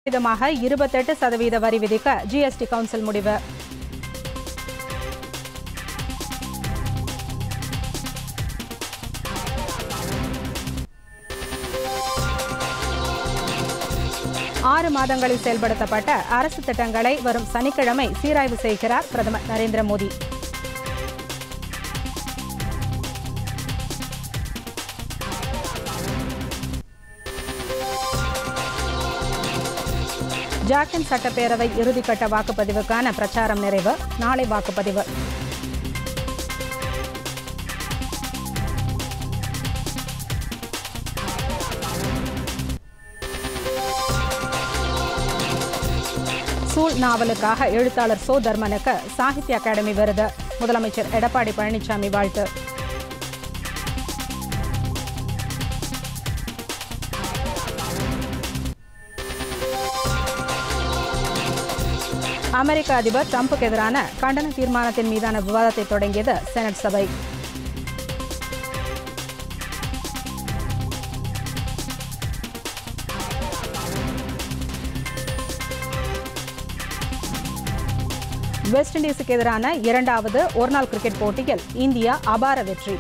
விதமாக இருபத்தெட்டு சதவீத வரி விதிக்க ஜிஎஸ்டி கவுன்சில் முடிவு ஆறு மாதங்களில் செயல்படுத்தப்பட்ட அரசு திட்டங்களை வரும் சனிக்கிழமை சீராய்வு செய்கிறார் பிரதமர் நரேந்திர மோடி ஜார்க்கண்ட் சட்டப்பேரவை இறுதிக்கட்ட வாக்குப்பதிவுக்கான பிரச்சாரம் நிறைவு நாளை வாக்குப்பதிவு சூழ் நாவலுக்காக எழுத்தாளர் சோ தர்மனுக்கு சாகித்ய அகாடமி விருது முதலமைச்சர் எடப்பாடி பழனிசாமி வாழ்த்து அமெரிக்க அதிபர் டிரம்புக்கு எதிரான கண்டன தீர்மானத்தின் மீதான விவாதத்தை தொடங்கியது செனட் சபை வெஸ்ட் இண்டீஸுக்கு எதிரான இரண்டாவது ஒருநாள் கிரிக்கெட் போட்டியில் இந்தியா அபார வெற்றி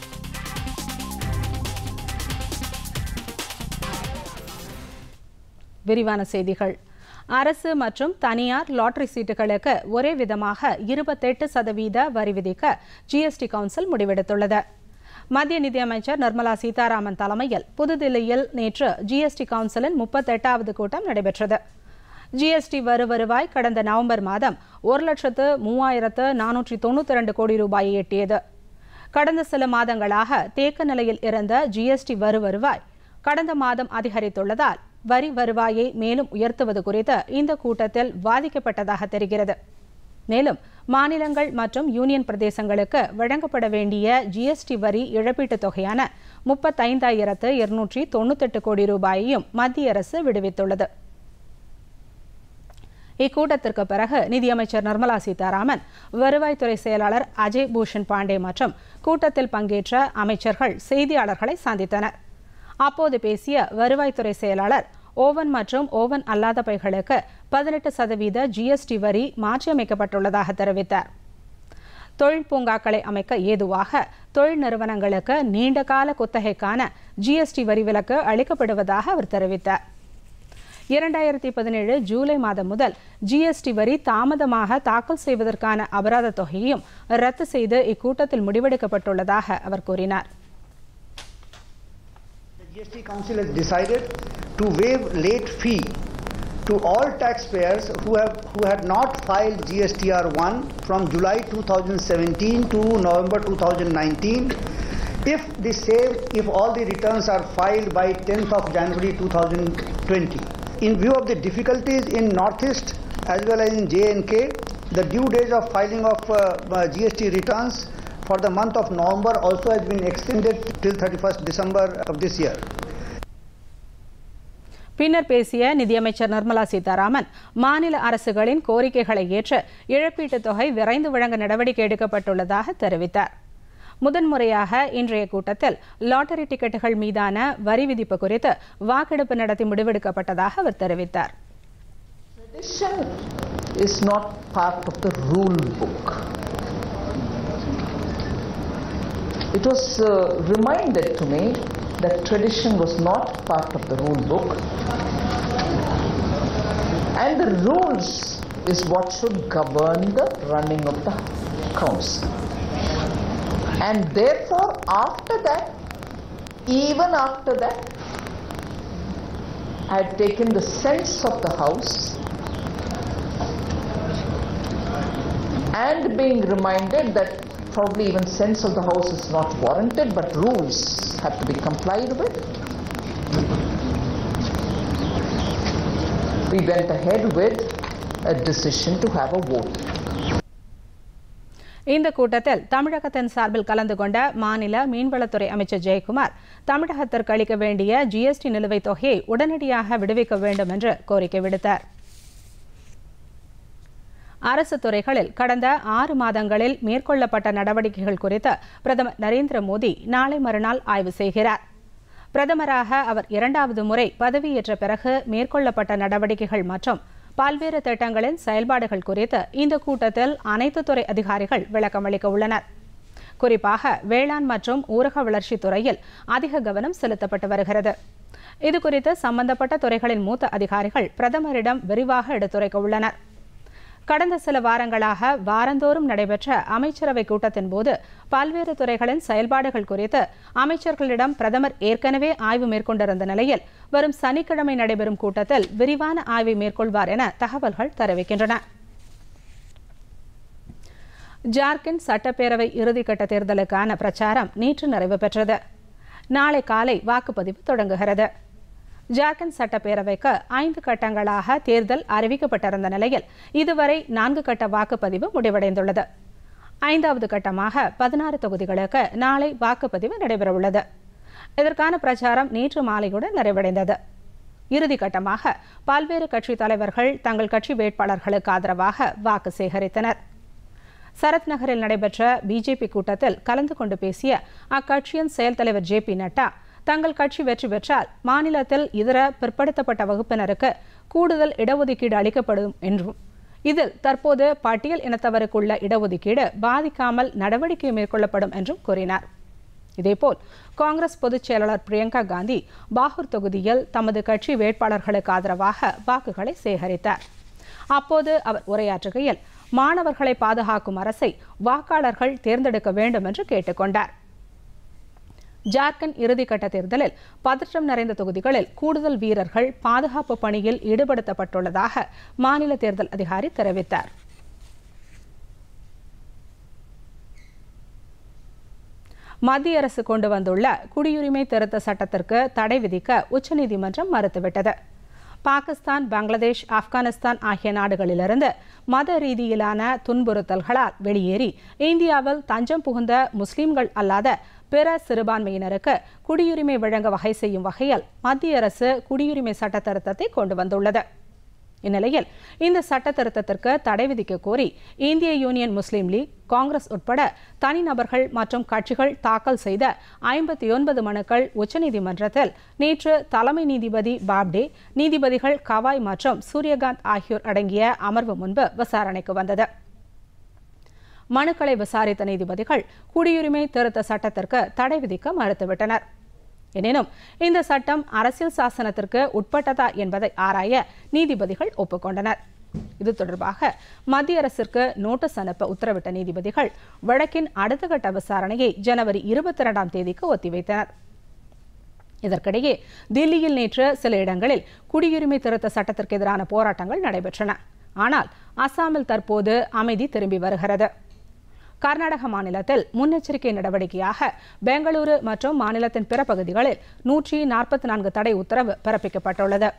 விரிவான செய்திகள் அரசு மற்றும் தனியார் லாட்டரி சீட்டுகளுக்கு ஒரே விதமாக இருபத்தெட்டு சதவீத வரி விதிக்க ஜிஎஸ்டி கவுன்சில் முடிவெடுத்துள்ளது மத்திய நிதியமைச்சர் நிர்மலா சீதாராமன் தலைமையில் புதுதில்லியில் நேற்று ஜிஎஸ்டி கவுன்சிலின் முப்பத்தெட்டாவது கூட்டம் நடைபெற்றது ஜிஎஸ்டி வரு வருவாய் கடந்த நவம்பர் மாதம் ஒரு லட்சத்து மூவாயிரத்து நானூற்றி தொண்ணூற்றி இரண்டு கோடி ரூபாயை எட்டியது கடந்த சில மாதங்களாக தேக்க நிலையில் இருந்த ஜிஎஸ்டி வரு வருவாய் கடந்த மாதம் அதிகரித்துள்ளதால் வரி வருவாயை மேலும் உயர்த்துவது குறித்து இந்த கூட்டத்தில் வாதிக்கப்பட்டதாக தெரிகிறது மேலும் மாநிலங்கள் மற்றும் யூனியன் பிரதேசங்களுக்கு வழங்கப்பட வேண்டிய ஜிஎஸ்டி வரி இழப்பீட்டுத் தொகையான முப்பத்தைந்தாயிரத்து இருநூற்றி தொண்ணூத்தெட்டு கோடி ரூபாயையும் மத்திய அரசு விடுவித்துள்ளது இக்கூட்டத்திற்கு பிறகு நிதியமைச்சர் நிர்மலா சீதாராமன் வருவாய்த்துறை செயலாளர் அஜய் பூஷன் பாண்டே மற்றும் கூட்டத்தில் பங்கேற்ற அமைச்சர்கள் செய்தியாளர்களை சந்தித்தனர் அப்போது பேசிய வருவாய்த்துறை செயலாளர் ஓவன் மற்றும் ஓவன் அல்லாத பைகளுக்கு பதினெட்டு சதவீத ஜிஎஸ்டி வரி மாற்றியமைக்கப்பட்டுள்ளதாக தெரிவித்தார் தொழில் பூங்காக்களை அமைக்க ஏதுவாக தொழில் நிறுவனங்களுக்கு நீண்டகால குத்தகைக்கான ஜிஎஸ்டி வரி விலக்கு அளிக்கப்படுவதாக அவர் தெரிவித்தார் இரண்டாயிரத்தி பதினேழு ஜூலை மாதம் முதல் ஜிஎஸ்டி வரி தாமதமாக தாக்கல் செய்வதற்கான அபராத தொகையையும் ரத்து செய்து இக்கூட்டத்தில் முடிவெடுக்கப்பட்டுள்ளதாக அவர் கூறினார் The GST Council has decided to waive late fee to all taxpayers who have who had not filed GSTR 1 from July 2017 to November 2019 if the same if all the returns are filed by 10th of January 2020 in view of the difficulties in northeast as well as in J&K the due date of filing of uh, uh, GST returns for the month of November also has been extended till 31st December of this year. பின்னர் பேசிய நிதியமைச்சர் நிர்மலா சீதாராமன் மாநில அரசுகளின் கோரிக்கைகளை ஏற்று இழப்பீட்டுத் தொகை விரைந்து வழங்க நடவடிக்கை எடுக்கப்பட்டுள்ளதாக தெரிவித்தார் முதன்முறையாக இன்றைய கூட்டத்தில் லாட்டரி டிக்கெட்டுகள் மீதான வரி விதிப்பு குறித்து வாக்கெடுப்பு நடத்தி முடிவெடுக்கப்பட்டதாக அவர் தெரிவித்தார் Tradition is not part of the rule book. It was uh, reminded to me that tradition was not part of the rule book. And the rules is what should govern the running of the council. And therefore, after that, even after that, I had taken the sense of the house and being reminded that probably even sense of the house is not warranted, but rules have to be complied with. We went ahead with a decision to have a vote. இந்த கூட்டத்தில் தமிழகத்தின் சார்பில் கலந்து கொண்ட மாநில மீன்வளத்துறை அமைச்சர் ஜெயக்குமார் தமிழகத்திற்கு அளிக்க வேண்டிய ஜிஎஸ்டி நிலுவைத் தொகையை உடனடியாக விடுவிக்க வேண்டும் என்று கோரிக்கை விடுத்தார் அரசு துறைகளில் கடந்த ஆறு மாதங்களில் மேற்கொள்ளப்பட்ட நடவடிக்கைகள் குறித்து பிரதமர் நரேந்திர மோடி நாளை மறுநாள் ஆய்வு செய்கிறார் பிரதமராக அவர் இரண்டாவது முறை பதவியேற்ற பிறகு மேற்கொள்ளப்பட்ட நடவடிக்கைகள் மற்றும் பல்வேறு திட்டங்களின் செயல்பாடுகள் குறித்து இந்த கூட்டத்தில் அனைத்து துறை அதிகாரிகள் விளக்கமளிக்க உள்ளனர் குறிப்பாக வேளாண் மற்றும் ஊரக வளர்ச்சித் துறையில் அதிக கவனம் செலுத்தப்பட்டு வருகிறது இதுகுறித்து சம்பந்தப்பட்ட துறைகளின் மூத்த அதிகாரிகள் பிரதமரிடம் விரிவாக எடுத்துரைக்க உள்ளனர் கடந்த சில வாரங்களாக வாரந்தோறும் நடைபெற்ற அமைச்சரவை கூட்டத்தின் போது பல்வேறு துறைகளின் செயல்பாடுகள் குறித்து அமைச்சர்களிடம் பிரதமர் ஏற்கனவே ஆய்வு மேற்கொண்டிருந்த நிலையில் வரும் சனிக்கிழமை நடைபெறும் கூட்டத்தில் விரிவான ஆய்வை மேற்கொள்வார் என தகவல்கள் தெரிவிக்கின்றன ஜார்க்கண்ட் சட்டப்பேரவை இறுதிக்கட்ட தேர்தலுக்கான பிரச்சாரம் நேற்று நிறைவு பெற்றது நாளை காலை வாக்குப்பதிவு தொடங்குகிறது ஜார்க்கண்ட் சட்டப்பேரவைக்கு ஐந்து கட்டங்களாக தேர்தல் அறிவிக்கப்பட்டிருந்த நிலையில் இதுவரை நான்கு கட்ட வாக்குப்பதிவு முடிவடைந்துள்ளது ஐந்தாவது கட்டமாக பதினாறு தொகுதிகளுக்கு நாளை வாக்குப்பதிவு நடைபெறவுள்ளது இதற்கான பிரச்சாரம் நேற்று மாலையுடன் நிறைவடைந்தது இறுதிக்கட்டமாக பல்வேறு கட்சித் தலைவர்கள் தங்கள் கட்சி வேட்பாளர்களுக்கு ஆதரவாக வாக்கு சேகரித்தனர் சரத் நகரில் நடைபெற்ற பிஜேபி கூட்டத்தில் கலந்து கொண்டு பேசிய அக்கட்சியின் செயல் தலைவர் ஜே பி நட்டா தங்கள் கட்சி வெற்றி பெற்றால் மாநிலத்தில் இதர பிற்படுத்தப்பட்ட வகுப்பினருக்கு கூடுதல் இடஒதுக்கீடு அளிக்கப்படும் என்றும் இதில் தற்போது பட்டியல் இனத்தவருக்குள்ள இடஒதுக்கீடு பாதிக்காமல் நடவடிக்கை மேற்கொள்ளப்படும் என்றும் கூறினார் இதேபோல் காங்கிரஸ் பொதுச் செயலாளர் பிரியங்கா காந்தி பாகூர் தொகுதியில் தமது கட்சி வேட்பாளர்களுக்கு ஆதரவாக வாக்குகளை சேகரித்தார் அப்போது அவர் உரையாற்றுகையில் மாணவர்களை பாதுகாக்கும் அரசை வாக்காளர்கள் தேர்ந்தெடுக்க வேண்டும் என்று கேட்டுக்கொண்டார் ஜார்க்கண்ட் இறுதிக்கட்ட தேர்தலில் பதற்றம் நிறைந்த தொகுதிகளில் கூடுதல் வீரர்கள் பாதுகாப்பு பணியில் ஈடுபடுத்தப்பட்டுள்ளதாக மாநில தேர்தல் அதிகாரி தெரிவித்தார் மத்திய அரசு கொண்டு வந்துள்ள குடியுரிமை திருத்த சட்டத்திற்கு தடை விதிக்க உச்சநீதிமன்றம் மறுத்துவிட்டது பாகிஸ்தான் பங்களாதேஷ் ஆப்கானிஸ்தான் ஆகிய நாடுகளிலிருந்து மத ரீதியிலான துன்புறுத்தல்களால் வெளியேறி இந்தியாவில் தஞ்சம் புகுந்த முஸ்லிம்கள் அல்லாத பிற சிறுபான்மையினருக்கு குடியுரிமை வழங்க வகை செய்யும் வகையில் மத்திய அரசு குடியுரிமை சட்ட திருத்தத்தை கொண்டு வந்துள்ளது இந்நிலையில் இந்த சட்ட திருத்தத்திற்கு தடை விதிக்க கோரி இந்திய யூனியன் முஸ்லீம் லீக் காங்கிரஸ் உட்பட தனிநபர்கள் மற்றும் கட்சிகள் தாக்கல் செய்த ஐம்பத்தி ஒன்பது மனுக்கள் உச்சநீதிமன்றத்தில் நேற்று தலைமை நீதிபதி பாப்டே நீதிபதிகள் கவாய் மற்றும் சூரியகாந்த் ஆகியோர் அடங்கிய அமர்வு முன்பு விசாரணைக்கு வந்தது மனுக்களை விசாரித்த நீதிபதிகள் குடியுரிமை திருத்த சட்டத்திற்கு தடை விதிக்க மறுத்துவிட்டனர் எனினும் இந்த சட்டம் அரசியல் சாசனத்திற்கு உட்பட்டதா என்பதை ஆராய நீதிபதிகள் ஒப்புக்கொண்டனர் இது தொடர்பாக மத்திய அரசிற்கு நோட்டீஸ் அனுப்ப உத்தரவிட்ட நீதிபதிகள் வழக்கின் அடுத்த கட்ட விசாரணையை ஜனவரி இருபத்தி இரண்டாம் தேதிக்கு ஒத்திவைத்தனர் இதற்கிடையே தில்லியில் நேற்று சில இடங்களில் குடியுரிமை திருத்த சட்டத்திற்கு எதிரான போராட்டங்கள் நடைபெற்றன ஆனால் அசாமில் தற்போது அமைதி திரும்பி வருகிறது கர்நாடக மாநிலத்தில் முன்னெச்சரிக்கை நடவடிக்கையாக பெங்களூரு மற்றும் மாநிலத்தின் பிற பகுதிகளில் நூற்றி நாற்பத்தி நான்கு தடை உத்தரவு பிறப்பிக்கப்பட்டுள்ளது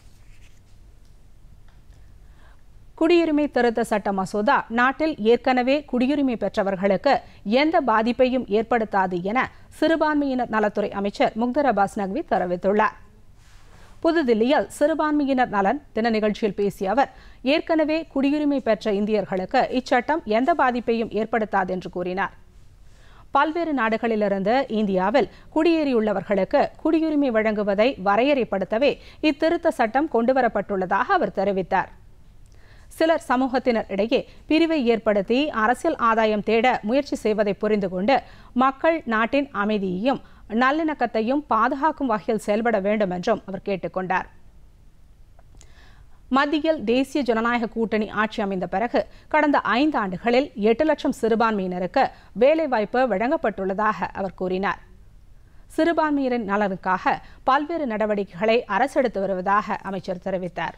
குடியுரிமை திருத்த சட்ட மசோதா நாட்டில் ஏற்கனவே குடியுரிமை பெற்றவர்களுக்கு எந்த பாதிப்பையும் ஏற்படுத்தாது என சிறுபான்மையினர் நலத்துறை அமைச்சர் முக்தர் அப்பாஸ் நக்வி தெரிவித்துள்ளார் புதுதில்லியில் சிறுபான்மையினர் நலன் தின நிகழ்ச்சியில் பேசிய அவர் ஏற்கனவே குடியுரிமை பெற்ற இந்தியர்களுக்கு இச்சட்டம் எந்த பாதிப்பையும் ஏற்படுத்தாது என்று கூறினார் பல்வேறு நாடுகளிலிருந்து இந்தியாவில் குடியேறியுள்ளவர்களுக்கு குடியுரிமை வழங்குவதை வரையறைப்படுத்தவே இத்திருத்த சட்டம் கொண்டுவரப்பட்டுள்ளதாக அவர் தெரிவித்தார் சிலர் சமூகத்தினர் இடையே பிரிவை ஏற்படுத்தி அரசியல் ஆதாயம் தேட முயற்சி செய்வதை புரிந்து கொண்டு மக்கள் நாட்டின் அமைதியையும் நல்லிணக்கத்தையும் பாதுகாக்கும் வகையில் செயல்பட வேண்டும் என்றும் அவர் கேட்டுக்கொண்டார் மத்தியில் தேசிய ஜனநாயக கூட்டணி ஆட்சி அமைந்த பிறகு கடந்த ஐந்து ஆண்டுகளில் எட்டு லட்சம் சிறுபான்மையினருக்கு வேலைவாய்ப்பு வழங்கப்பட்டுள்ளதாக அவர் கூறினார் சிறுபான்மையினரின் நலனுக்காக பல்வேறு நடவடிக்கைகளை அரசு எடுத்து வருவதாக அமைச்சர் தெரிவித்தார்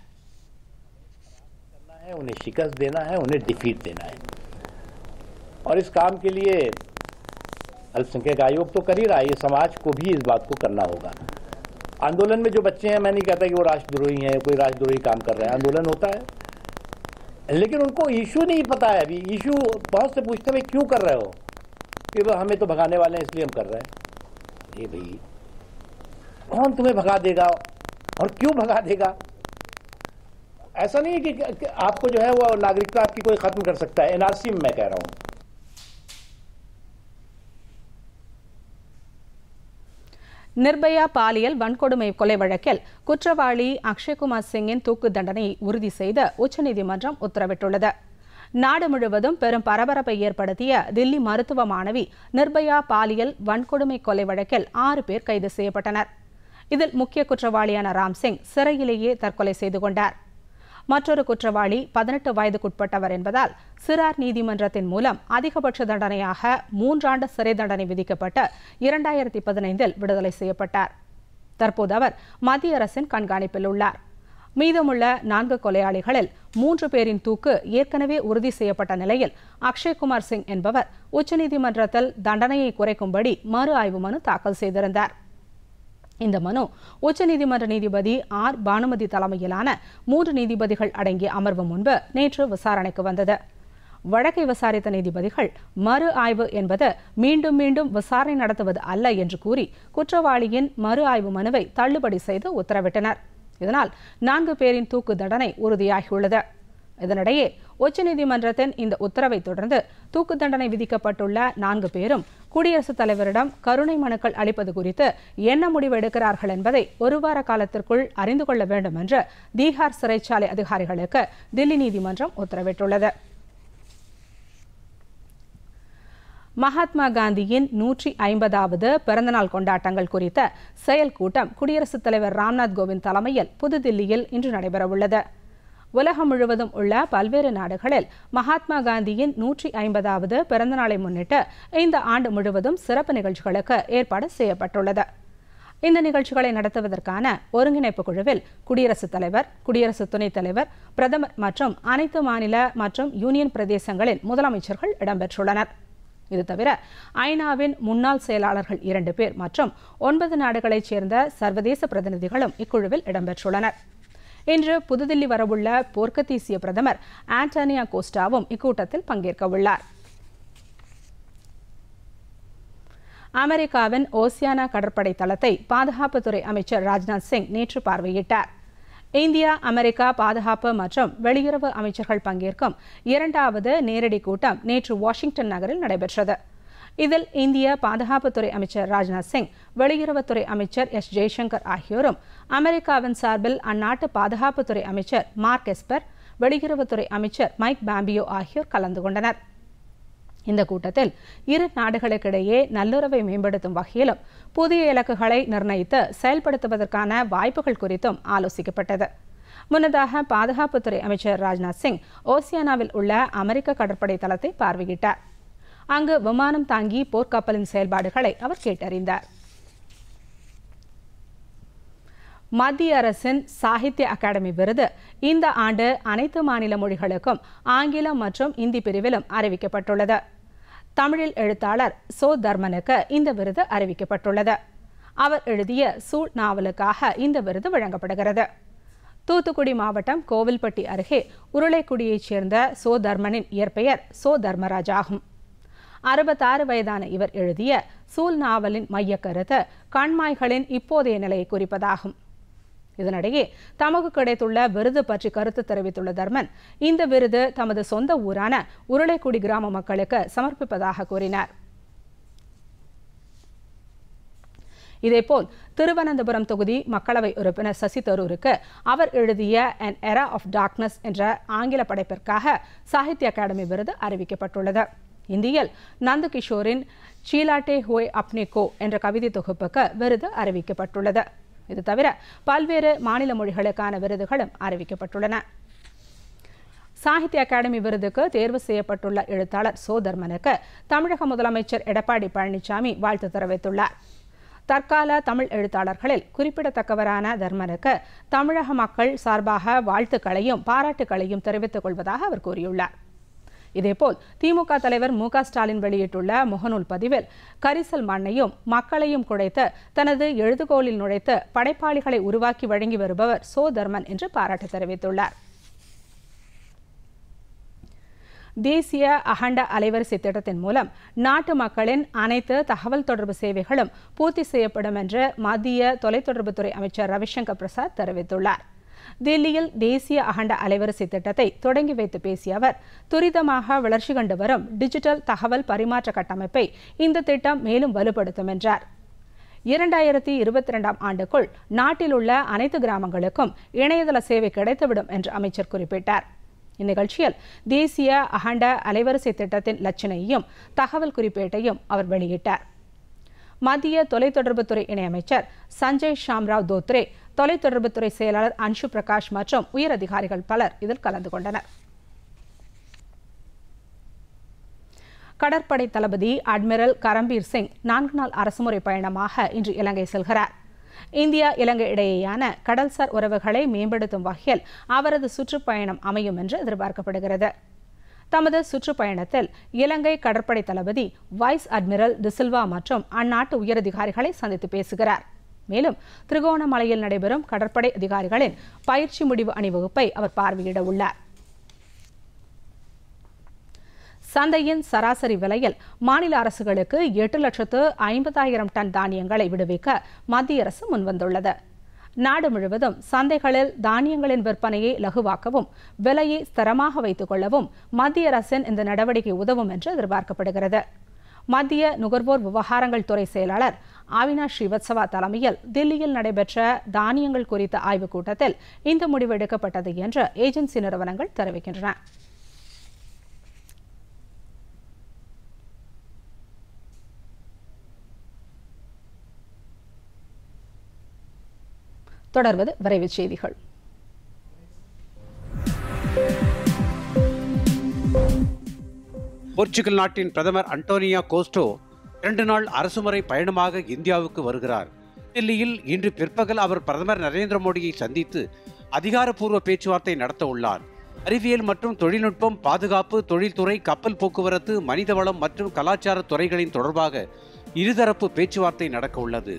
है उन्हें शिकस्त देना है उन्हें डिफीट देना है और इस काम के लिए अल्पसंख्यक आयोग तो कर ही रहा है ये समाज को भी इस बात को करना होगा आंदोलन में जो बच्चे हैं मैं नहीं कहता कि वो राष्ट्रद्रोही हैं कोई राष्ट्रद्रोही काम कर रहे हैं आंदोलन होता है लेकिन उनको इशू नहीं पता है अभी इशू बहुत से पूछते हैं क्यों कर रहे हो कि वो हमें तो भगाने वाले हैं इसलिए हम कर रहे हैं ये भाई कौन तुम्हें भगा देगा और क्यों भगा देगा ऐसा नहीं है कि, कि आपको जो है वो नागरिकता आपकी कोई खत्म कर सकता है एनआरसी में मैं कह रहा हूं நிர்பயா பாலியல் வன்கொடுமை கொலை வழக்கில் குற்றவாளி அக்ஷய்குமார் சிங்கின் தூக்கு தண்டனையை உறுதி செய்து உச்சநீதிமன்றம் உத்தரவிட்டுள்ளது நாடு முழுவதும் பெரும் பரபரப்பை ஏற்படுத்திய தில்லி மருத்துவ மாணவி நிர்பயா பாலியல் வன்கொடுமை கொலை வழக்கில் ஆறு பேர் கைது செய்யப்பட்டனர் இதில் முக்கிய குற்றவாளியான ராம்சிங் சிறையிலேயே தற்கொலை செய்து கொண்டார் மற்றொரு குற்றவாளி பதினெட்டு வயதுக்குட்பட்டவர் என்பதால் சிறார் நீதிமன்றத்தின் மூலம் அதிகபட்ச தண்டனையாக மூன்றாண்டு சிறை தண்டனை விதிக்கப்பட்டு இரண்டாயிரத்தி பதினைந்தில் விடுதலை செய்யப்பட்டார் தற்போது அவர் மத்திய அரசின் கண்காணிப்பில் உள்ளார் மீதமுள்ள நான்கு கொலையாளிகளில் மூன்று பேரின் தூக்கு ஏற்கனவே உறுதி செய்யப்பட்ட நிலையில் அக்ஷய்குமார் சிங் என்பவர் உச்சநீதிமன்றத்தில் தண்டனையை குறைக்கும்படி மறு ஆய்வு மனு தாக்கல் செய்திருந்தார் இந்த மனு உச்சநீதிமன்ற நீதிபதி ஆர் பானுமதி தலைமையிலான மூன்று நீதிபதிகள் அடங்கிய அமர்வு முன்பு நேற்று விசாரணைக்கு வந்தது வழக்கை விசாரித்த நீதிபதிகள் மறு ஆய்வு என்பது மீண்டும் மீண்டும் விசாரணை நடத்துவது அல்ல என்று கூறி குற்றவாளியின் மறு ஆய்வு மனுவை தள்ளுபடி செய்து உத்தரவிட்டனர் இதனால் நான்கு பேரின் தூக்கு தண்டனை உறுதியாகியுள்ளது இதனிடையே உச்சநீதிமன்றத்தின் இந்த உத்தரவை தொடர்ந்து தூக்கு தண்டனை விதிக்கப்பட்டுள்ள நான்கு பேரும் குடியரசுத் தலைவரிடம் கருணை மனுக்கள் அளிப்பது குறித்து என்ன முடிவு எடுக்கிறார்கள் என்பதை ஒரு வார காலத்திற்குள் அறிந்து கொள்ள வேண்டும் என்று தீகார் சிறைச்சாலை அதிகாரிகளுக்கு தில்லி நீதிமன்றம் உத்தரவிட்டுள்ளது மகாத்மா காந்தியின் நூற்றி ஐம்பதாவது பிறந்தநாள் கொண்டாட்டங்கள் குறித்த செயல் கூட்டம் குடியரசுத் தலைவர் ராம்நாத் கோவிந்த் தலைமையில் புதுதில்லியில் இன்று நடைபெறவுள்ளது உலகம் முழுவதும் உள்ள பல்வேறு நாடுகளில் மகாத்மா காந்தியின் நூற்றி ஐம்பதாவது பிறந்தநாளை முன்னிட்டு இந்த ஆண்டு முழுவதும் சிறப்பு நிகழ்ச்சிகளுக்கு ஏற்பாடு செய்யப்பட்டுள்ளது இந்த நிகழ்ச்சிகளை நடத்துவதற்கான ஒருங்கிணைப்பு குழுவில் குடியரசுத் தலைவர் குடியரசு துணைத் தலைவர் பிரதமர் மற்றும் அனைத்து மாநில மற்றும் யூனியன் பிரதேசங்களின் முதலமைச்சர்கள் இடம்பெற்றுள்ளனர் இது தவிர ஐநாவின் முன்னாள் செயலாளர்கள் இரண்டு பேர் மற்றும் ஒன்பது நாடுகளைச் சேர்ந்த சர்வதேச பிரதிநிதிகளும் இக்குழுவில் இடம்பெற்றுள்ளனர் இன்று புதுதில்லி வரவுள்ள போர்க்கத்தீசிய பிரதமர் ஆண்டனியா கோஸ்டாவும் இக்கூட்டத்தில் பங்கேற்க உள்ளார் அமெரிக்காவின் ஓசியானா கடற்படை தளத்தை பாதுகாப்புத்துறை அமைச்சர் ராஜ்நாத் சிங் நேற்று பார்வையிட்டார் இந்தியா அமெரிக்கா பாதுகாப்பு மற்றும் வெளியுறவு அமைச்சர்கள் பங்கேற்கும் இரண்டாவது நேரடி கூட்டம் நேற்று வாஷிங்டன் நகரில் நடைபெற்றது இதில் இந்திய பாதுகாப்புத்துறை அமைச்சர் ராஜ்நாத் சிங் வெளியுறவுத்துறை அமைச்சர் எஸ் ஜெய்சங்கர் ஆகியோரும் அமெரிக்காவின் சார்பில் அந்நாட்டு பாதுகாப்புத்துறை அமைச்சர் மார்க் எஸ்பர் வெளியுறவுத்துறை அமைச்சர் மைக் பாம்பியோ ஆகியோர் கலந்து கொண்டனர் இந்த கூட்டத்தில் இரு நாடுகளுக்கிடையே நல்லுறவை மேம்படுத்தும் வகையிலும் புதிய இலக்குகளை நிர்ணயித்து செயல்படுத்துவதற்கான வாய்ப்புகள் குறித்தும் ஆலோசிக்கப்பட்டது முன்னதாக பாதுகாப்புத்துறை அமைச்சர் ராஜ்நாத் சிங் ஓசியானாவில் உள்ள அமெரிக்க கடற்படை தளத்தை பார்வையிட்டார் அங்கு விமானம் தாங்கி போர்க்கப்பலின் செயல்பாடுகளை அவர் கேட்டறிந்தார் மத்திய அரசின் சாகித்ய அகாடமி விருது இந்த ஆண்டு அனைத்து மாநில மொழிகளுக்கும் ஆங்கிலம் மற்றும் இந்தி பிரிவிலும் அறிவிக்கப்பட்டுள்ளது தமிழில் எழுத்தாளர் சோ தர்மனுக்கு இந்த விருது அறிவிக்கப்பட்டுள்ளது அவர் எழுதிய சூழ் நாவலுக்காக இந்த விருது வழங்கப்படுகிறது தூத்துக்குடி மாவட்டம் கோவில்பட்டி அருகே உருளைக்குடியைச் சேர்ந்த சோ தர்மனின் இயற்பெயர் சோ தர்மராஜ் ஆகும் அறுபத்தாறு வயதான இவர் எழுதிய சூல் நாவலின் மையக்கருத்து கண்மாய்களின் இப்போதைய நிலையை குறிப்பதாகும் இதனிடையே தமக்கு கிடைத்துள்ள விருது பற்றி கருத்து தெரிவித்துள்ள தர்மன் இந்த விருது தமது சொந்த ஊரான உருளைக்குடி கிராம மக்களுக்கு சமர்ப்பிப்பதாக கூறினார் இதேபோல் திருவனந்தபுரம் தொகுதி மக்களவை உறுப்பினர் சசி தரூருக்கு அவர் எழுதிய அன் எரா ஆஃப் டார்க்னஸ் என்ற ஆங்கில படைப்பிற்காக சாகித்ய அகாடமி விருது அறிவிக்கப்பட்டுள்ளது இந்தியில் நந்தகிஷோரின் சீலாட்டே ஹோய் அப்னே கோ என்ற கவிதை தொகுப்புக்கு விருது அறிவிக்கப்பட்டுள்ளது இது தவிர பல்வேறு மாநில மொழிகளுக்கான விருதுகளும் அறிவிக்கப்பட்டுள்ளன சாகித்ய அகாடமி விருதுக்கு தேர்வு செய்யப்பட்டுள்ள எழுத்தாளர் சோதர்மனுக்கு தமிழக முதலமைச்சர் எடப்பாடி பழனிசாமி வாழ்த்து தெரிவித்துள்ளார் தற்கால தமிழ் எழுத்தாளர்களில் குறிப்பிடத்தக்கவரான தர்மனுக்கு தமிழக மக்கள் சார்பாக வாழ்த்துக்களையும் பாராட்டுக்களையும் தெரிவித்துக் கொள்வதாக அவர் கூறியுள்ளார் இதேபோல் திமுக தலைவர் மு ஸ்டாலின் வெளியிட்டுள்ள முகநூல் பதிவில் கரிசல் மண்ணையும் மக்களையும் குடைத்து தனது எழுதுகோலில் நுழைத்து படைப்பாளிகளை உருவாக்கி வழங்கி வருபவர் சோ தர்மன் என்று பாராட்டு தெரிவித்துள்ளார் தேசிய அகண்ட அலைவரிசை திட்டத்தின் மூலம் நாட்டு மக்களின் அனைத்து தகவல் தொடர்பு சேவைகளும் பூர்த்தி செய்யப்படும் என்று மத்திய தொலைத்தொடர்புத்துறை அமைச்சர் ரவிசங்கர் பிரசாத் தெரிவித்துள்ளார் தில்லியில் தேசிய அகண்ட அலைவரிசை திட்டத்தை தொடங்கி வைத்து பேசிய அவர் துரிதமாக வளர்ச்சி கண்டு வரும் டிஜிட்டல் தகவல் பரிமாற்ற கட்டமைப்பை இந்த திட்டம் மேலும் வலுப்படுத்தும் என்றார் இரண்டாயிரத்தி இருபத்தி ரெண்டாம் ஆண்டுக்குள் நாட்டில் உள்ள அனைத்து கிராமங்களுக்கும் இணையதள சேவை கிடைத்துவிடும் என்று அமைச்சர் குறிப்பிட்டார் இந்நிகழ்ச்சியில் தேசிய அகண்ட அலைவரிசை திட்டத்தின் லட்சணையையும் தகவல் குறிப்பேட்டையும் அவர் வெளியிட்டார் மத்திய தொலைத்தொடர்புத்துறை இணையமைச்சர் சஞ்சய் ஷாம்ராவ் தோத்ரே தொலைத்தொடர்புத்துறை செயலாளர் அன்ஷு பிரகாஷ் மற்றும் உயரதிகாரிகள் பலர் இதில் கலந்து கொண்டனர் கடற்படை தளபதி அட்மிரல் கரம்பீர் சிங் நான்கு நாள் அரசுமுறை பயணமாக இன்று இலங்கை செல்கிறார் இந்தியா இலங்கை இடையேயான கடல்சார் உறவுகளை மேம்படுத்தும் வகையில் அவரது சுற்றுப்பயணம் அமையும் என்று எதிர்பார்க்கப்படுகிறது தமது சுற்றுப்பயணத்தில் இலங்கை கடற்படை தளபதி வைஸ் அட்மிரல் டிசில்வா மற்றும் அந்நாட்டு உயரதிகாரிகளை சந்தித்து பேசுகிறார் மேலும் திருகோணமலையில் நடைபெறும் கடற்படை அதிகாரிகளின் பயிற்சி முடிவு அணிவகுப்பை அவர் பார்வையிட உள்ளார் சந்தையின் சராசரி விலையில் மாநில அரசுகளுக்கு எட்டு லட்சத்து ஐம்பதாயிரம் டன் தானியங்களை விடுவிக்க மத்திய அரசு முன்வந்துள்ளது நாடு முழுவதும் சந்தைகளில் தானியங்களின் விற்பனையை லகுவாக்கவும் விலையை ஸ்திரமாக வைத்துக் கொள்ளவும் மத்திய அரசின் இந்த நடவடிக்கை உதவும் என்று எதிர்பார்க்கப்படுகிறது மத்திய நுகர்வோர் விவகாரங்கள் துறை செயலாளர் அவினாஷ் ஸ்ரீவத்சவா தலைமையில் தில்லியில் நடைபெற்ற தானியங்கள் குறித்த ஆய்வுக் கூட்டத்தில் இந்த முடிவு எடுக்கப்பட்டது என்று ஏஜென்சி நிறுவனங்கள் தெரிவிக்கின்றன தொடர்வது விரைவுச் செய்திகள் போர்ச்சுகல் நாட்டின் பிரதமர் அன்டோனியா கோஸ்டோ இரண்டு நாள் அரசுமுறை பயணமாக இந்தியாவுக்கு வருகிறார் டெல்லியில் இன்று பிற்பகல் அவர் பிரதமர் நரேந்திர மோடியை சந்தித்து அதிகாரப்பூர்வ பேச்சுவார்த்தை நடத்த உள்ளார் அறிவியல் மற்றும் தொழில்நுட்பம் பாதுகாப்பு தொழில்துறை கப்பல் போக்குவரத்து மனிதவளம் மற்றும் கலாச்சார துறைகளின் தொடர்பாக இருதரப்பு பேச்சுவார்த்தை நடக்க உள்ளது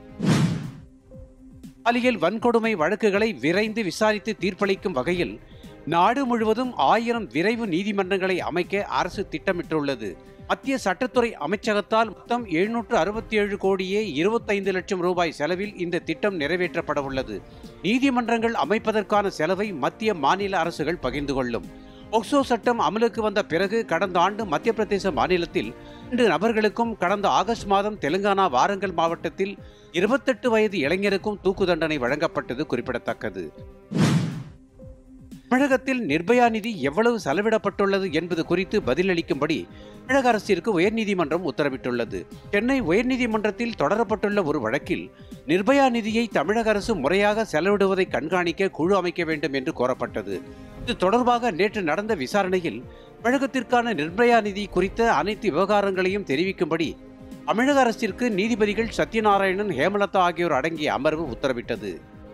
பாலியல் வன்கொடுமை வழக்குகளை விரைந்து விசாரித்து தீர்ப்பளிக்கும் வகையில் நாடு முழுவதும் ஆயிரம் விரைவு நீதிமன்றங்களை அமைக்க அரசு திட்டமிட்டுள்ளது மத்திய சட்டத்துறை அமைச்சகத்தால் மொத்தம் எழுநூற்று அறுபத்தி ஏழு கோடியே இருபத்தைந்து லட்சம் ரூபாய் செலவில் இந்த திட்டம் நிறைவேற்றப்பட உள்ளது நீதிமன்றங்கள் அமைப்பதற்கான செலவை மத்திய மாநில அரசுகள் பகிர்ந்து கொள்ளும் ஒக்சோ சட்டம் அமலுக்கு வந்த பிறகு கடந்த ஆண்டு மத்திய பிரதேச மாநிலத்தில் இரண்டு நபர்களுக்கும் கடந்த ஆகஸ்ட் மாதம் தெலுங்கானா வாரங்கல் மாவட்டத்தில் இருபத்தெட்டு வயது இளைஞருக்கும் தூக்கு தண்டனை வழங்கப்பட்டது குறிப்பிடத்தக்கது தமிழகத்தில் நிர்பயா நிதி எவ்வளவு செலவிடப்பட்டுள்ளது என்பது குறித்து பதிலளிக்கும்படி தமிழக அரசிற்கு உயர்நீதிமன்றம் உத்தரவிட்டுள்ளது சென்னை உயர்நீதிமன்றத்தில் தொடரப்பட்டுள்ள ஒரு வழக்கில் நிர்பயா நிதியை தமிழக அரசு முறையாக செலவிடுவதை கண்காணிக்க குழு அமைக்க வேண்டும் என்று கோரப்பட்டது இது தொடர்பாக நேற்று நடந்த விசாரணையில் தமிழகத்திற்கான நிர்பயா நிதி குறித்த அனைத்து விவகாரங்களையும் தெரிவிக்கும்படி தமிழக அரசிற்கு நீதிபதிகள் சத்யநாராயணன் ஹேமலதா ஆகியோர் அடங்கிய அமர்வு உத்தரவிட்டது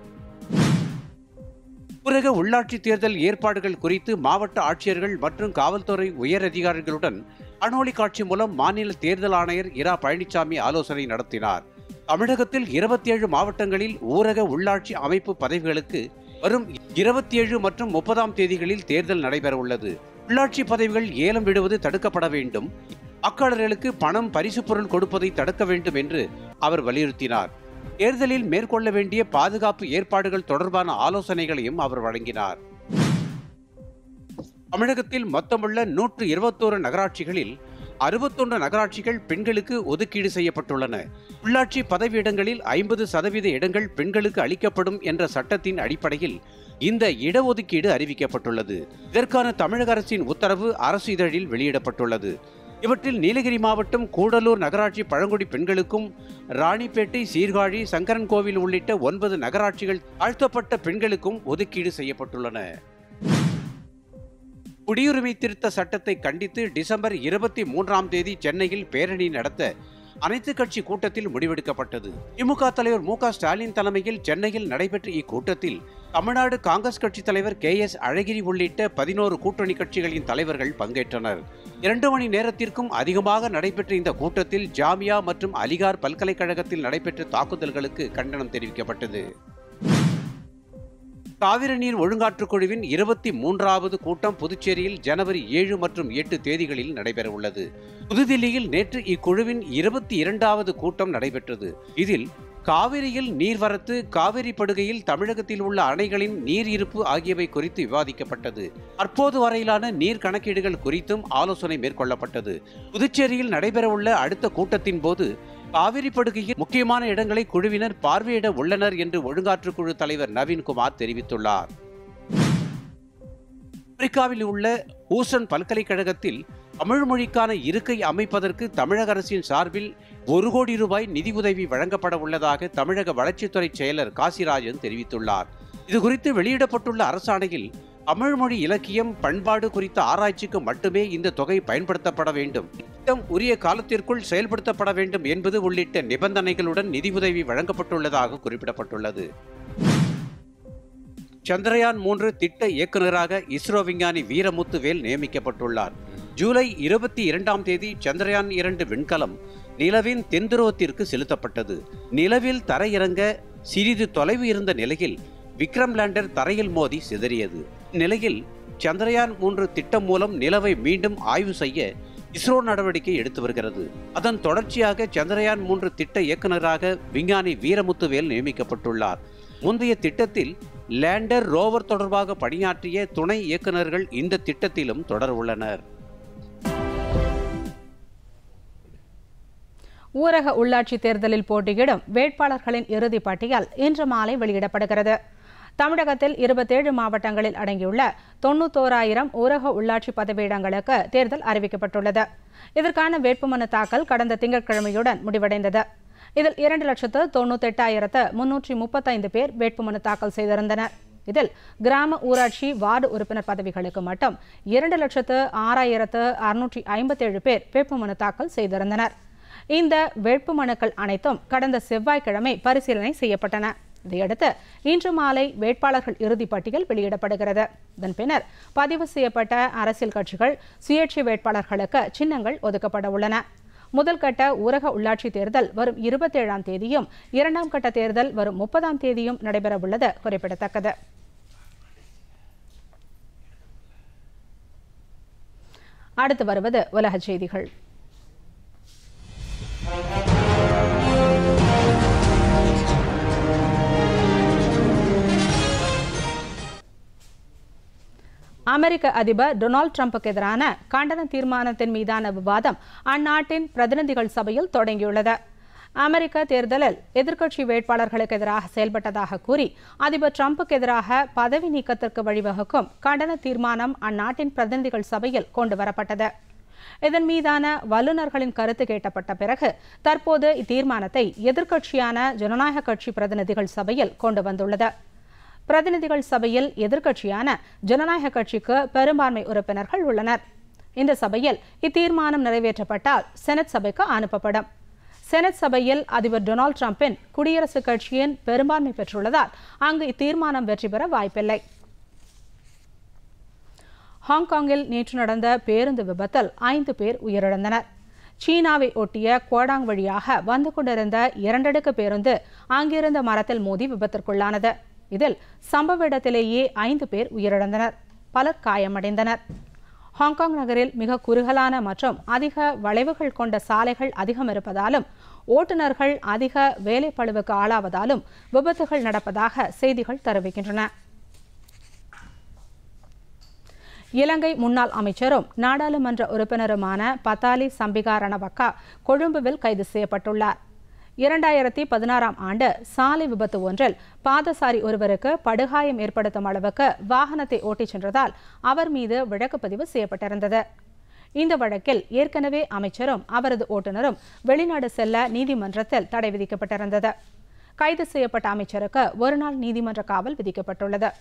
ஊரக உள்ளாட்சி தேர்தல் ஏற்பாடுகள் குறித்து மாவட்ட ஆட்சியர்கள் மற்றும் காவல்துறை உயர் அதிகாரிகளுடன் காணொலி காட்சி மூலம் மாநில தேர்தல் ஆணையர் இரா பழனிசாமி ஆலோசனை நடத்தினார் தமிழகத்தில் இருபத்தி ஏழு மாவட்டங்களில் ஊரக உள்ளாட்சி அமைப்பு பதவிகளுக்கு வரும் இருபத்தி ஏழு மற்றும் முப்பதாம் தேதிகளில் தேர்தல் நடைபெற உள்ளது உள்ளாட்சி பதவிகள் ஏலம் விடுவது தடுக்கப்பட வேண்டும் வாக்காளர்களுக்கு பணம் பரிசு பொருள் கொடுப்பதை தடுக்க வேண்டும் என்று அவர் வலியுறுத்தினார் தேர்தலில் மேற்கொள்ள வேண்டிய பாதுகாப்பு ஏற்பாடுகள் தொடர்பான ஆலோசனைகளையும் அவர் வழங்கினார் தமிழகத்தில் மொத்தமுள்ள நூற்று இருபத்தோரு நகராட்சிகளில் அறுபத்தொன்று நகராட்சிகள் பெண்களுக்கு ஒதுக்கீடு செய்யப்பட்டுள்ளன உள்ளாட்சி பதவியிடங்களில் ஐம்பது சதவீத இடங்கள் பெண்களுக்கு அளிக்கப்படும் என்ற சட்டத்தின் அடிப்படையில் இந்த இடஒதுக்கீடு அறிவிக்கப்பட்டுள்ளது இதற்கான தமிழக அரசின் உத்தரவு அரசு இதழில் வெளியிடப்பட்டுள்ளது இவற்றில் நீலகிரி மாவட்டம் கூடலூர் நகராட்சி பழங்குடி பெண்களுக்கும் ராணிப்பேட்டை சீர்காழி சங்கரன்கோவில் உள்ளிட்ட ஒன்பது நகராட்சிகள் தாழ்த்தப்பட்ட பெண்களுக்கும் ஒதுக்கீடு செய்யப்பட்டுள்ளன குடியுரிமை திருத்த சட்டத்தை கண்டித்து டிசம்பர் இருபத்தி மூன்றாம் தேதி சென்னையில் பேரணி நடத்த அனைத்து கட்சி கூட்டத்தில் முடிவெடுக்கப்பட்டது திமுக தலைவர் மு க ஸ்டாலின் தலைமையில் சென்னையில் நடைபெற்ற இக்கூட்டத்தில் தமிழ்நாடு காங்கிரஸ் கட்சி தலைவர் கே எஸ் அழகிரி உள்ளிட்ட பதினோரு கூட்டணி கட்சிகளின் தலைவர்கள் பங்கேற்றனர் இரண்டு மணி நேரத்திற்கும் அதிகமாக நடைபெற்ற இந்த கூட்டத்தில் ஜாமியா மற்றும் அலிகார் பல்கலைக்கழகத்தில் நடைபெற்ற தாக்குதல்களுக்கு கண்டனம் தெரிவிக்கப்பட்டது காவிரி நீர் ஒழுங்காற்றுக் குழுவின் இருபத்தி மூன்றாவது கூட்டம் புதுச்சேரியில் ஜனவரி ஏழு மற்றும் எட்டு தேதிகளில் நடைபெறவுள்ளது புதுதில்லியில் நேற்று இக்குழுவின் இருபத்தி இரண்டாவது கூட்டம் நடைபெற்றது இதில் காவிரியில் நீர்வரத்து காவிரி படுகையில் தமிழகத்தில் உள்ள அணைகளின் நீர் இருப்பு ஆகியவை குறித்து விவாதிக்கப்பட்டது தற்போது வரையிலான நீர் கணக்கீடுகள் குறித்தும் ஆலோசனை மேற்கொள்ளப்பட்டது புதுச்சேரியில் நடைபெறவுள்ள அடுத்த கூட்டத்தின் போது காவிரி படுகையில் முக்கியமான இடங்களை குழுவினர் பார்வையிட உள்ளனர் என்று ஒழுங்காற்று குழு தலைவர் நவீன்குமார் தெரிவித்துள்ளார் அமெரிக்காவில் உள்ள ஹூசன் பல்கலைக்கழகத்தில் தமிழ் மொழிக்கான இருக்கை அமைப்பதற்கு தமிழக அரசின் சார்பில் ஒரு கோடி ரூபாய் நிதி உதவி வழங்கப்பட உள்ளதாக தமிழக வளர்ச்சித்துறை செயலர் காசிராஜன் தெரிவித்துள்ளார் இதுகுறித்து வெளியிடப்பட்டுள்ள அரசாணையில் தமிழ் மொழி இலக்கியம் பண்பாடு குறித்த ஆராய்ச்சிக்கு மட்டுமே இந்த தொகை பயன்படுத்தப்பட வேண்டும் திட்டம் உரிய காலத்திற்குள் செயல்படுத்தப்பட வேண்டும் என்பது உள்ளிட்ட நிபந்தனைகளுடன் நிதியுதவி வழங்கப்பட்டுள்ளதாக குறிப்பிடப்பட்டுள்ளது சந்திரயான் மூன்று திட்ட இயக்குநராக இஸ்ரோ விஞ்ஞானி வீரமுத்துவேல் நியமிக்கப்பட்டுள்ளார் ஜூலை இருபத்தி இரண்டாம் தேதி சந்திரயான் இரண்டு விண்கலம் நிலவின் தென்துருவத்திற்கு செலுத்தப்பட்டது நிலவில் தரையிறங்க சிறிது தொலைவு இருந்த நிலையில் விக்ரம் லேண்டர் தரையில் மோதி சிதறியது இந்நிலையில் சந்திரயான் மூன்று திட்டம் மூலம் நிலவை மீண்டும் ஆய்வு செய்ய இஸ்ரோ நடவடிக்கை எடுத்து வருகிறது அதன் தொடர்ச்சியாக சந்திரயான் மூன்று திட்ட இயக்குநராக விஞ்ஞானி வீரமுத்துவேல் நியமிக்கப்பட்டுள்ளார் முந்தைய திட்டத்தில் லேண்டர் ரோவர் தொடர்பாக பணியாற்றிய துணை இயக்குநர்கள் இந்த திட்டத்திலும் தொடர உள்ளனர் ஊரக உள்ளாட்சி தேர்தலில் போட்டியிடும் வேட்பாளர்களின் இறுதிப் பட்டியல் இன்று மாலை வெளியிடப்படுகிறது தமிழகத்தில் இருபத்தேழு மாவட்டங்களில் அடங்கியுள்ள தொண்ணூத்தோராயிரம் ஊரக உள்ளாட்சி பதவியிடங்களுக்கு தேர்தல் அறிவிக்கப்பட்டுள்ளது இதற்கான வேட்புமனு தாக்கல் கடந்த திங்கட்கிழமையுடன் முடிவடைந்தது இதில் இரண்டு லட்சத்து தொண்ணூத்தெட்டாயிரத்து முன்னூற்றி முப்பத்தைந்து பேர் வேட்புமனு தாக்கல் செய்திருந்தனர் இதில் கிராம ஊராட்சி வார்டு உறுப்பினர் பதவிகளுக்கு மட்டும் இரண்டு லட்சத்து ஆறாயிரத்து அறுநூற்றி ஐம்பத்தேழு பேர் வேட்புமனு தாக்கல் செய்திருந்தனர் இந்த வேட்புமனுக்கள் அனைத்தும் கடந்த செவ்வாய்க்கிழமை பரிசீலனை செய்யப்பட்டன இதையடுத்து இன்று மாலை வேட்பாளர்கள் இறுதிப் பட்டியல் வெளியிடப்படுகிறது இதன் பின்னர் பதிவு செய்யப்பட்ட அரசியல் கட்சிகள் சுயேட்சை வேட்பாளர்களுக்கு சின்னங்கள் ஒதுக்கப்பட உள்ளன முதல் கட்ட ஊரக உள்ளாட்சி தேர்தல் வரும் இருபத்தேழாம் தேதியும் இரண்டாம் கட்ட தேர்தல் வரும் முப்பதாம் தேதியும் நடைபெறவுள்ளது குறிப்பிடத்தக்கது அடுத்து வருவது உலக செய்திகள் அமெரிக்க அதிபர் டொனால்ட் ட்ரம்புக்கு எதிரான கண்டன தீர்மானத்தின் மீதான விவாதம் அந்நாட்டின் பிரதிநிதிகள் சபையில் தொடங்கியுள்ளது அமெரிக்க தேர்தலில் எதிர்க்கட்சி வேட்பாளர்களுக்கு எதிராக செயல்பட்டதாக கூறி அதிபர் ட்ரம்புக்கு எதிராக பதவி நீக்கத்திற்கு வழிவகுக்கும் கண்டன தீர்மானம் அந்நாட்டின் பிரதிநிதிகள் சபையில் கொண்டு வரப்பட்டது இதன் மீதான வல்லுநர்களின் கருத்து கேட்டப்பட்ட பிறகு தற்போது இத்தீர்மானத்தை எதிர்க்கட்சியான ஜனநாயக கட்சி பிரதிநிதிகள் சபையில் கொண்டு வந்துள்ளது பிரதிநிதிகள் சபையில் எதிர்க்கட்சியான ஜனநாயக கட்சிக்கு பெரும்பான்மை உறுப்பினர்கள் உள்ளனர் இந்த சபையில் இத்தீர்மானம் நிறைவேற்றப்பட்டால் செனட் சபைக்கு அனுப்பப்படும் செனட் சபையில் அதிபர் டொனால்ட் ட்ரம்பின் குடியரசுக் கட்சியின் பெரும்பான்மை பெற்றுள்ளதால் அங்கு இத்தீர்மானம் வெற்றி பெற வாய்ப்பில்லை ஹாங்காங்கில் நேற்று நடந்த பேருந்து விபத்தில் ஐந்து பேர் உயிரிழந்தனர் சீனாவை ஒட்டிய குவாடாங் வழியாக வந்து கொண்டிருந்த இரண்டடுக்கு பேருந்து அங்கிருந்த மரத்தில் மோதி விபத்திற்குள்ளானது இதில் சம்பவ இடத்திலேயே ஐந்து பேர் உயிரிழந்தனர் பலர் காயமடைந்தனர் ஹாங்காங் நகரில் மிக குறுகலான மற்றும் அதிக வளைவுகள் கொண்ட சாலைகள் அதிகம் இருப்பதாலும் ஓட்டுநர்கள் அதிக வேலைப்பளுவுக்கு ஆளாவதாலும் விபத்துகள் நடப்பதாக செய்திகள் தெரிவிக்கின்றன இலங்கை முன்னாள் அமைச்சரும் நாடாளுமன்ற உறுப்பினருமான பத்தாலி சம்பிகா ரணவக்கா கொழும்புவில் கைது செய்யப்பட்டுள்ளார் இரண்டாயிரத்தி பதினாறாம் ஆண்டு சாலை விபத்து ஒன்றில் பாதசாரி ஒருவருக்கு படுகாயம் ஏற்படுத்தும் அளவுக்கு வாகனத்தை ஓட்டிச் சென்றதால் அவர் மீது வழக்கு பதிவு செய்யப்பட்டிருந்தது இந்த வழக்கில் ஏற்கனவே அமைச்சரும் அவரது ஓட்டுநரும் வெளிநாடு செல்ல நீதிமன்றத்தில் தடை விதிக்கப்பட்டிருந்தது கைது செய்யப்பட்ட அமைச்சருக்கு ஒருநாள் நீதிமன்ற காவல் விதிக்கப்பட்டுள்ளது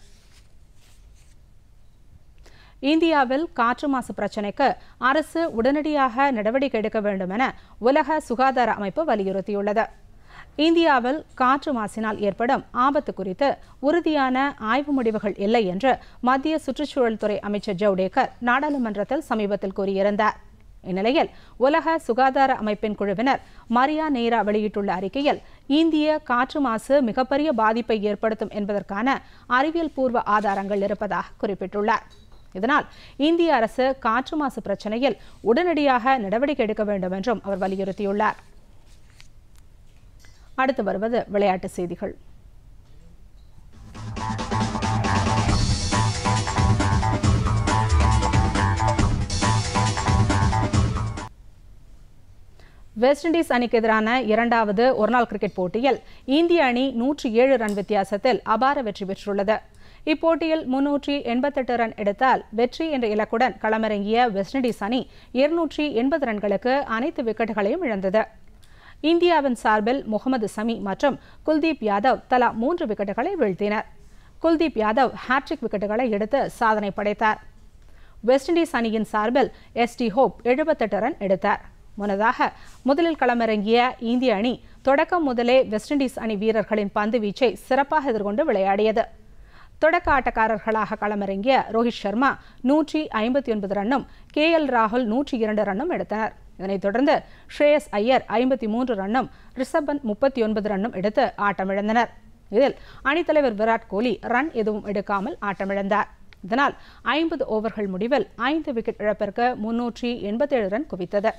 இந்தியாவில் காற்று மாசு பிரச்சினைக்கு அரசு உடனடியாக நடவடிக்கை எடுக்க வேண்டும் என உலக சுகாதார அமைப்பு வலியுறுத்தியுள்ளது இந்தியாவில் காற்று மாசினால் ஏற்படும் ஆபத்து குறித்து உறுதியான ஆய்வு முடிவுகள் இல்லை என்று மத்திய சுற்றுச்சூழல் துறை அமைச்சர் ஜவ்டேகர் நாடாளுமன்றத்தில் சமீபத்தில் கூறியிருந்தார் இந்நிலையில் உலக சுகாதார அமைப்பின் குழுவினர் மரியா நெய்ரா வெளியிட்டுள்ள அறிக்கையில் இந்திய காற்று மாசு மிகப்பெரிய பாதிப்பை ஏற்படுத்தும் என்பதற்கான அறிவியல் பூர்வ ஆதாரங்கள் இருப்பதாக குறிப்பிட்டுள்ளார் இதனால் இந்திய அரசு காற்று மாசு பிரச்சனையில் உடனடியாக நடவடிக்கை எடுக்க வேண்டும் என்றும் அவர் வலியுறுத்தியுள்ளார் அடுத்து வருவது விளையாட்டு செய்திகள் வெஸ்ட் இண்டீஸ் அணிக்கு எதிரான இரண்டாவது ஒருநாள் கிரிக்கெட் போட்டியில் இந்திய அணி நூற்றி ஏழு ரன் வித்தியாசத்தில் அபார வெற்றி பெற்றுள்ளது இப்போட்டியில் முன்னூற்றி எண்பத்தெட்டு ரன் எடுத்தால் வெற்றி என்ற இலக்குடன் களமிறங்கிய வெஸ்ட் இண்டீஸ் அணி இருநூற்றி எண்பது ரன்களுக்கு அனைத்து விக்கெட்டுகளையும் இழந்தது இந்தியாவின் சார்பில் முகமது சமி மற்றும் குல்தீப் யாதவ் தலா மூன்று விக்கெட்டுகளை வீழ்த்தினர் குல்தீப் யாதவ் ஹாட்ரிக் விக்கெட்டுகளை எடுத்து சாதனை படைத்தார் வெஸ்ட் இண்டீஸ் அணியின் சார்பில் எஸ் டி ஹோப் எழுபத்தெட்டு ரன் எடுத்தார் முன்னதாக முதலில் களமிறங்கிய இந்திய அணி தொடக்கம் முதலே வெஸ்ட் இண்டீஸ் அணி வீரர்களின் பந்து வீச்சை சிறப்பாக எதிர்கொண்டு விளையாடியது தொடக்க ஆட்டக்காரர்களாக களமிறங்கிய ரோஹித் சர்மா நூற்றி ஐம்பத்தி ஒன்பது ரன்னும் கே எல் ராகுல் நூற்றி இரண்டு ரன்னும் எடுத்தனர் இதனைத் தொடர்ந்து ஸ்ரேயஸ் ஐயர் ஐம்பத்தி மூன்று ரன்னும் ரிஷபன் முப்பத்தி ஒன்பது ரன்னும் எடுத்து ஆட்டமிழந்தனர் இதில் அணித்தலைவர் விராட் கோலி ரன் எதுவும் எடுக்காமல் ஆட்டமிழந்தார் இதனால் ஐம்பது ஓவர்கள் முடிவில் ஐந்து விக்கெட் இழப்பிற்கு முன்னூற்றி எண்பத்தேழு ரன் குவித்தது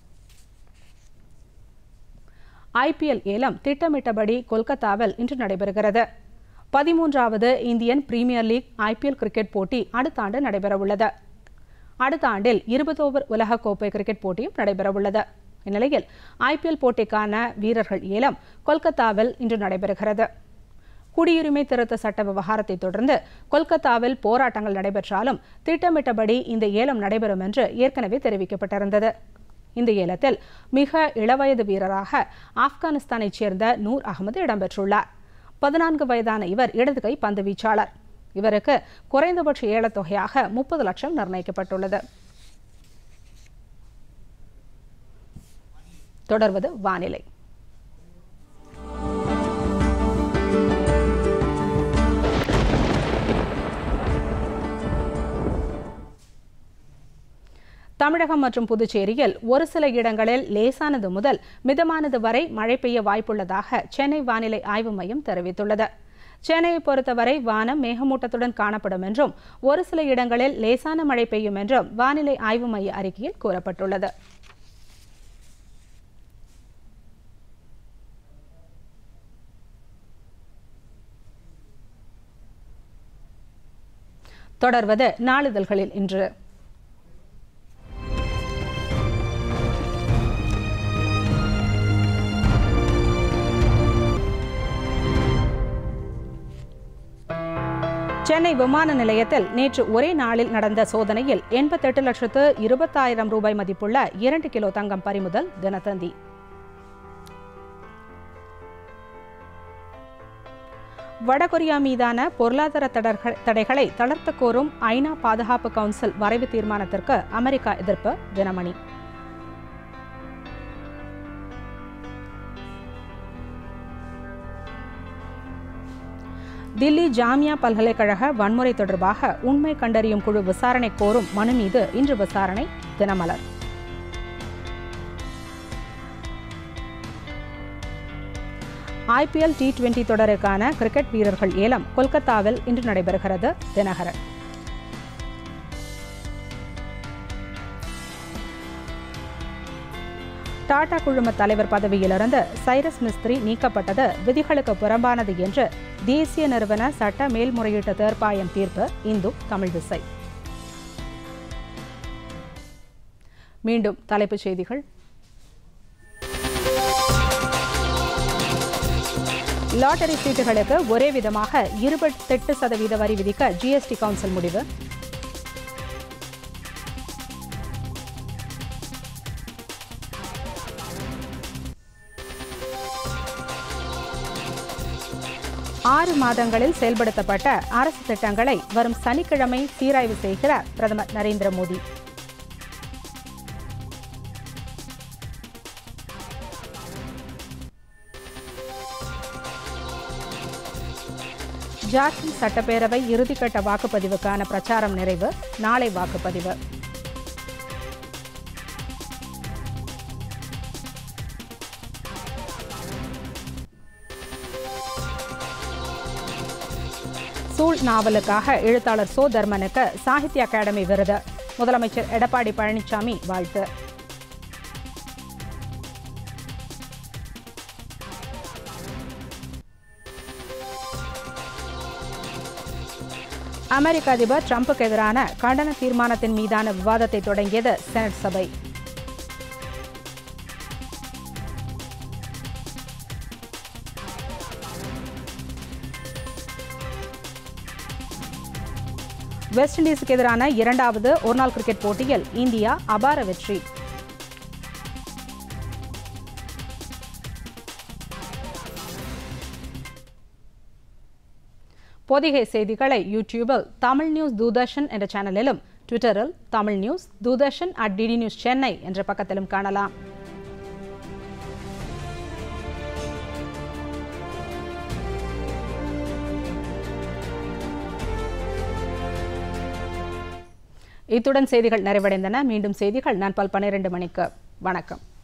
ஐபிஎல் ஏலம் திட்டமிட்டபடி கொல்கத்தாவில் இன்று நடைபெறுகிறது பதிமூன்றாவது Indian Premier League IPL cricket போட்டி அடுத்த ஆண்டு நடைபெறவுள்ளது அடுத்த ஆண்டில் இருபது ஓவர் உலகக்கோப்பை கிரிக்கெட் போட்டியும் நடைபெறவுள்ளது இந்நிலையில் ஐபிஎல் போட்டிக்கான வீரர்கள் ஏலம் கொல்கத்தாவில் இன்று நடைபெறுகிறது குடியுரிமை திருத்த சட்ட விவகாரத்தை தொடர்ந்து கொல்கத்தாவில் போராட்டங்கள் நடைபெற்றாலும் திட்டமிட்டபடி இந்த ஏலம் நடைபெறும் என்று ஏற்கனவே தெரிவிக்கப்பட்டிருந்தது இந்த ஏலத்தில் மிக இளவயது வீரராக ஆப்கானிஸ்தானைச் சேர்ந்த நூர் அகமது இடம்பெற்றுள்ளார் பதினான்கு வயதான இவர் இடது கை பந்து வீச்சாளர் இவருக்கு குறைந்தபட்ச ஏலத் தொகையாக முப்பது லட்சம் நிர்ணயிக்கப்பட்டுள்ளது தொடர்வது வானிலை தமிழகம் மற்றும் புதுச்சேரியில் ஒரு சில இடங்களில் லேசானது முதல் மிதமானது வரை மழை பெய்ய வாய்ப்புள்ளதாக சென்னை வானிலை ஆய்வு மையம் தெரிவித்துள்ளது சென்னையை பொறுத்தவரை வானம் மேகமூட்டத்துடன் காணப்படும் என்றும் ஒரு சில இடங்களில் லேசான மழை பெய்யும் என்றும் வானிலை ஆய்வு மைய அறிக்கையில் கூறப்பட்டுள்ளது தொடர்வது நாளிதழ்களில் இன்று சென்னை விமான நிலையத்தில் நேற்று ஒரே நாளில் நடந்த சோதனையில் எண்பத்தெட்டு லட்சத்து இருபத்தாயிரம் ரூபாய் மதிப்புள்ள இரண்டு கிலோ தங்கம் பறிமுதல் தினத்தந்தி வடகொரியா மீதான பொருளாதார தடர்கள் தடைகளை தளர்த்த கோரும் ஐநா பாதுகாப்பு கவுன்சில் வரைவு தீர்மானத்திற்கு அமெரிக்கா எதிர்ப்பு தினமணி தில்லி ஜாமியா பல்கலைக்கழக வன்முறை தொடர்பாக உண்மை கண்டறியும் குழு விசாரணை கோரும் மனு மீது இன்று விசாரணை தினமலர் ஐபிஎல் டி டுவெண்டி தொடருக்கான கிரிக்கெட் வீரர்கள் ஏலம் கொல்கத்தாவில் இன்று நடைபெறுகிறது தினகரன் டாடா குழும தலைவர் பதவியிலிருந்து சைரஸ் மிஸ்திரி நீக்கப்பட்டது விதிகளுக்கு புறம்பானது என்று தேசிய நிறுவன சட்ட மேல்முறையீட்டு தீர்ப்பாயம் தீர்ப்பு இந்து தமிழ் திசை மீண்டும் தலைப்புச் செய்திகள் லாட்டரி சீட்டுகளுக்கு ஒரே விதமாக இருபத்தெட்டு சதவீத வரி விதிக்க ஜிஎஸ்டி கவுன்சில் முடிவு ஆறு மாதங்களில் செயல்படுத்தப்பட்ட அரசு திட்டங்களை வரும் சனிக்கிழமை சீராய்வு செய்கிறார் பிரதமர் நரேந்திர மோடி ஜார்க்கண்ட் சட்டப்பேரவை இறுதிக்கட்ட வாக்குப்பதிவுக்கான பிரச்சாரம் நிறைவு நாளை வாக்குப்பதிவு சூழ் நாவலுக்காக எழுத்தாளர் சோ தர்மனுக்கு சாகித்ய அகாடமி விருது முதலமைச்சர் எடப்பாடி பழனிசாமி வாழ்த்து அமெரிக்க அதிபர் ட்ரம்புக்கு எதிரான கண்டன தீர்மானத்தின் மீதான விவாதத்தை தொடங்கியது செனட் சபை வெஸ்ட் இண்டீஸுக்கு எதிரான இரண்டாவது ஒருநாள் கிரிக்கெட் போட்டியில் இந்தியா அபார வெற்றி பொதிகை செய்திகளை யூடியூபில் தமிழ் நியூஸ் தூர்தர்ஷன் என்ற சேனலிலும் ட்விட்டரில் Tamil news Doordarshan at DD news Chennai என்ற பக்கத்திலும் காணலாம் இத்துடன் செய்திகள் நிறைவடைந்தன மீண்டும் செய்திகள் நண்பல் பன்னிரண்டு மணிக்கு வணக்கம்